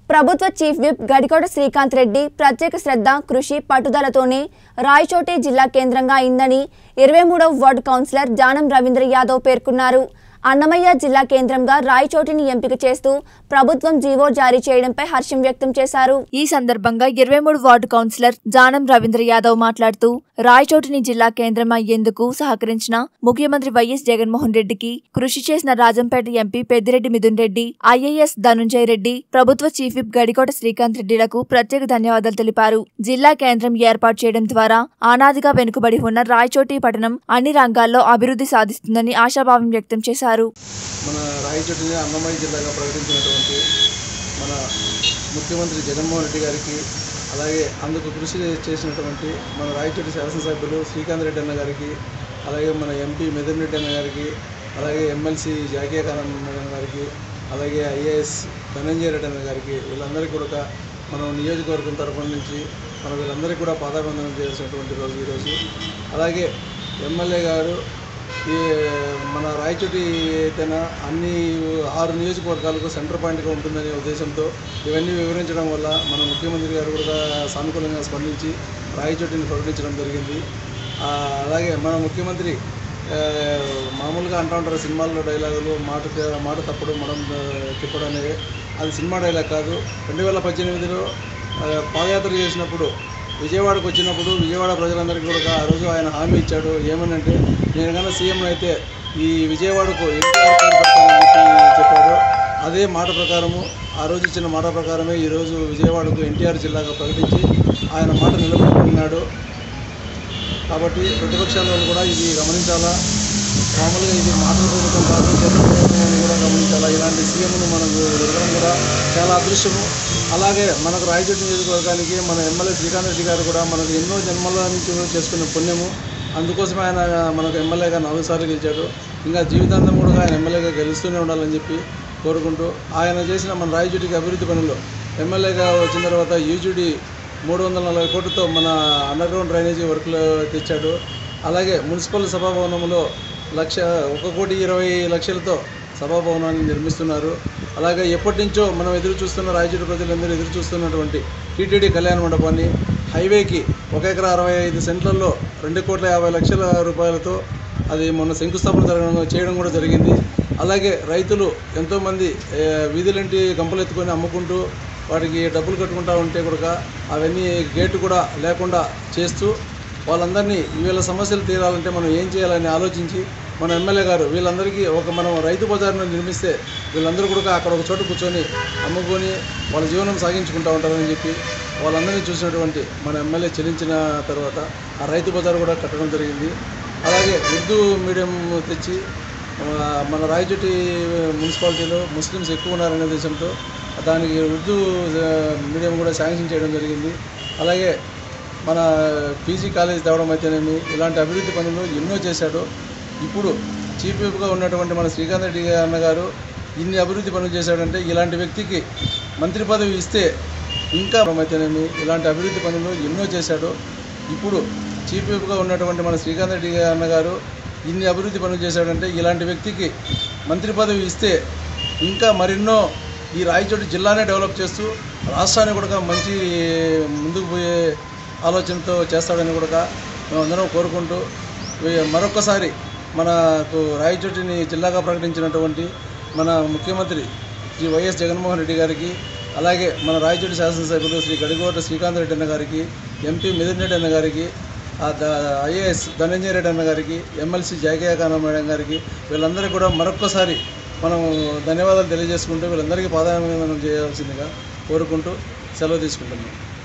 ప్రభుత్వ chief whip Gadikota Srikanth Reddy ప్రత్యేక శ్రద్ధ కృషి పట్టుదలతోనే రాయచోటి జిల్లా కేంద్రంగా అయిందని ఇరవై మూడవ వార్డు కౌన్సిలర్ జానం రవీంద్ర యాదవ్ పేర్కొన్నారు అన్నమయ్య జిల్లా కేంద్రంగా రాయచోటిని ఎంపిక చేస్తూ ప్రభుత్వం జీవో జారీ చేయడంపై హర్షం వ్యక్తం చేశారు ఈ సందర్భంగా ఇరవై మూడు వార్డు కౌన్సిలర్ జానం రవీంద్ర యాదవ్ మాట్లాడుతూ రాయచోటిని జిల్లా కేంద్రం అయ్యేందుకు సహకరించిన ముఖ్యమంత్రి వైఎస్ జగన్మోహన్ రెడ్డికి కృషి చేసిన రాజంపేట ఎంపీ పెద్దిరెడ్డి మిథున్ రెడ్డి ఐఏఎస్ ధనుంజయ రెడ్డి ప్రభుత్వ చీఫ్ విప్ గడికోట శ్రీకాంత్ రెడ్డిలకు ప్రత్యేక ధన్యవాదాలు తెలిపారు జిల్లా కేంద్రం ఏర్పాటు చేయడం ద్వారా ఆనాదిగా వెనుకబడి ఉన్న రాయచోటి పట్టణం అన్ని రంగాల్లో అభివృద్ధి సాధిస్తుందని ఆశాభావం వ్యక్తం చేశారు మన రాయచోటిని అన్నమయ్య జిల్లాగా ప్రకటించినటువంటి మన ముఖ్యమంత్రి జగన్మోహన్ రెడ్డి గారికి అలాగే అందుకు కృషి చేసినటువంటి మన రాయచోటి శాసనసభ్యులు శ్రీకాంత్ రెడ్డి అన్న గారికి అలాగే మన ఎంపీ మిథున్ రెడ్డి అన్న గారికి అలాగే ఎమ్మెల్సీ జాకియా ఖాన్ అన్న గారికి అలాగే ఐఏఎస్ ధనంజయ రెడ్డి అన్న గారికి వీళ్ళందరికీ కూడా మనం నియోజకవర్గం తరఫున నుంచి మన వీళ్ళందరికీ కూడా పాదాబంధనం చేసినటువంటి రోజు ఈరోజు అలాగే ఎమ్మెల్యే గారు ఈ మన రాయచోటి అయితేనా అన్ని ఆరు నియోజకవర్గాలకు సెంటర్ పాయింట్గా ఉంటుందనే ఉద్దేశంతో ఇవన్నీ వివరించడం వల్ల మన ముఖ్యమంత్రి గారు కూడా సానుకూలంగా స్పందించి రాయచోటిని ప్రకటించడం జరిగింది ఆ, అలాగే మన ముఖ్యమంత్రి ఆ, మామూలుగా అంటూ ఉంటారు సినిమాల్లో డైలాగులు మాట మాట తప్పుడు మనం ఆ, తిప్పడం అనేది అది సినిమా డైలాగ్ కాదు రెండు వేల పద్దెనిమిదిలో ఆ, పాదయాత్ర చేసినప్పుడు విజయవాడకు వచ్చినప్పుడు విజయవాడ ప్రజలందరికీ కూడా ఆ రోజు ఆయన హామీ ఇచ్చాడు ఏమనంటే నేను కన్నా సీఎం అయితే ఈ విజయవాడకు ఎన్టీఆర్ పేరు పెడతానని చెప్పి చెప్పాడు అదే మాట ప్రకారము ఆ రోజు ఇచ్చిన మాట ప్రకారమే ఈరోజు విజయవాడకు ఎన్టీఆర్ జిల్లాగా ప్రకటించి ఆయన మాట నిలబెట్టుకున్నాడు కాబట్టి ప్రతిపక్షాల వాళ్ళు కూడా ఇది గమనించాలా మామూలుగా ఇది మాటల పూర్వకం కాదు చేతపూర్వకం అని కూడా గమనించాలా ఇలాంటి సీఎంను మనకు దొరకడం కూడా చాలా అదృష్టము అలాగే మనకు రాయచోటి నియోజకవర్గానికి మన ఎమ్మెల్యే శ్రీకాంత్ రెడ్డి గారు కూడా మనకు ఎన్నో జన్మల నుంచి కూడా చేసుకున్న పుణ్యము అందుకోసమే ఆయన మనకు ఎమ్మెల్యేగా నాలుగు సార్లు గెలిచాడు ఇంకా జీవితాంతం కూడా ఆయన ఎమ్మెల్యేగా గెలుస్తూనే ఉండాలని చెప్పి కోరుకుంటూ ఆయన చేసిన మన రాయచోటికి అభివృద్ధి పనులు ఎమ్మెల్యేగా వచ్చిన తర్వాత యూజీడీ మూడు వందల నలభై కోట్లతో మన అండర్ గ్రౌండ్ డ్రైనేజీ వర్క్లు తెచ్చాడు అలాగే మున్సిపల్ సభాభవనంలో లక్ష ఒక కోటి ఇరవై లక్షలతో సభాభవనాన్ని నిర్మిస్తున్నారు అలాగే ఎప్పటి నుంచో మనం ఎదురు చూస్తున్న రాయచూరు ప్రజలందరూ ఎదురు చూస్తున్నటువంటి టీటీడీ కళ్యాణ మండపాన్ని హైవేకి ఒక ఎకరా అరవై ఐదు సెంట్లలో రెండు కోట్ల యాభై లక్షల రూపాయలతో అది మొన్న శంకుస్థాపన జరగడం చేయడం కూడా జరిగింది అలాగే రైతులు ఎంతోమంది ఏ, వీధులంటి గంపలు ఎత్తుకొని అమ్ముకుంటూ వాటికి డబ్బులు కట్టుకుంటా ఉంటే కూడా అవన్నీ గేటు కూడా లేకుండా చేస్తూ వాళ్ళందరినీ వీళ్ళ సమస్యలు తీరాలంటే మనం ఏం చేయాలని ఆలోచించి మన ఎమ్మెల్యే గారు వీళ్ళందరికీ ఒక మనం రైతు బజార్ను నిర్మిస్తే వీళ్ళందరూ కూడా అక్కడ ఒక చోట కూర్చొని అమ్ముకొని వాళ్ళ జీవనం సాగించుకుంటూ ఉంటారని చెప్పి వాళ్ళందరినీ చూసినటువంటి మన ఎమ్మెల్యే చెల్లించిన తర్వాత ఆ రైతు బజార్ కూడా కట్టడం జరిగింది అలాగే ఉర్దూ మీడియం తెచ్చి ఆ, మన రాయచోటి మున్సిపాలిటీలో ముస్లిమ్స్ ఎక్కువ ఉన్నారనే ఉద్దేశంతో దానికి ఉర్దూ ఆ, మీడియం కూడా శాంక్షన్ చేయడం జరిగింది అలాగే మన పీజీ కాలేజ్ తేవడం అయితేనేమి ఇలాంటి అభివృద్ధి పనులు ఎన్నో చేశాడు ఇప్పుడు చీఫ్ విప్గా ఉన్నటువంటి మన శ్రీకాంత్ రెడ్డి అన్నగారు ఇన్ని అభివృద్ధి పనులు చేశాడంటే ఇలాంటి వ్యక్తికి మంత్రి పదవి ఇస్తే ఇంకా అయితేనేమి ఇలాంటి అభివృద్ధి పనులు ఎన్నో చేశాడు ఇప్పుడు చీఫ్ విప్గా ఉన్నటువంటి మన శ్రీకాంత్ రెడ్డి అన్నగారు ఇన్ని అభివృద్ధి పనులు చేశాడంటే ఇలాంటి వ్యక్తికి మంత్రి పదవి ఇస్తే ఇంకా మరెన్నో ఈ రాయచోటి జిల్లానే డెవలప్ చేస్తూ రాష్ట్రాన్ని కూడా మంచి ముందుకు పోయే ఆలోచనతో చేస్తాడని కూడా మేమందరం కోరుకుంటూ వీ- మరొకసారి మనకు రాయచోటిని జిల్లాగా ప్రకటించినటువంటి మన ముఖ్యమంత్రి శ్రీ వైఎస్ జగన్మోహన్ రెడ్డి గారికి అలాగే మన రాయచోటి శాసనసభ్యులు శ్రీ గడికోట శ్రీకాంత్ రెడ్డి అన్న గారికి ఎంపీ మిథున్ రెడ్డి అన్న గారికి ఆ ద- ఐఏఎస్ ధనంజయ రెడ్డి అన్న గారికి ఎమ్మెల్సీ జాకియా ఖాన్ మేడం గారికి వీళ్ళందరికీ కూడా మరొక్కసారి మనం ధన్యవాదాలు తెలియజేసుకుంటూ వీళ్ళందరికీ పాదాభివందనం చేయాల్సిందిగా కోరుకుంటూ సెలవు తీసుకుంటున్నాం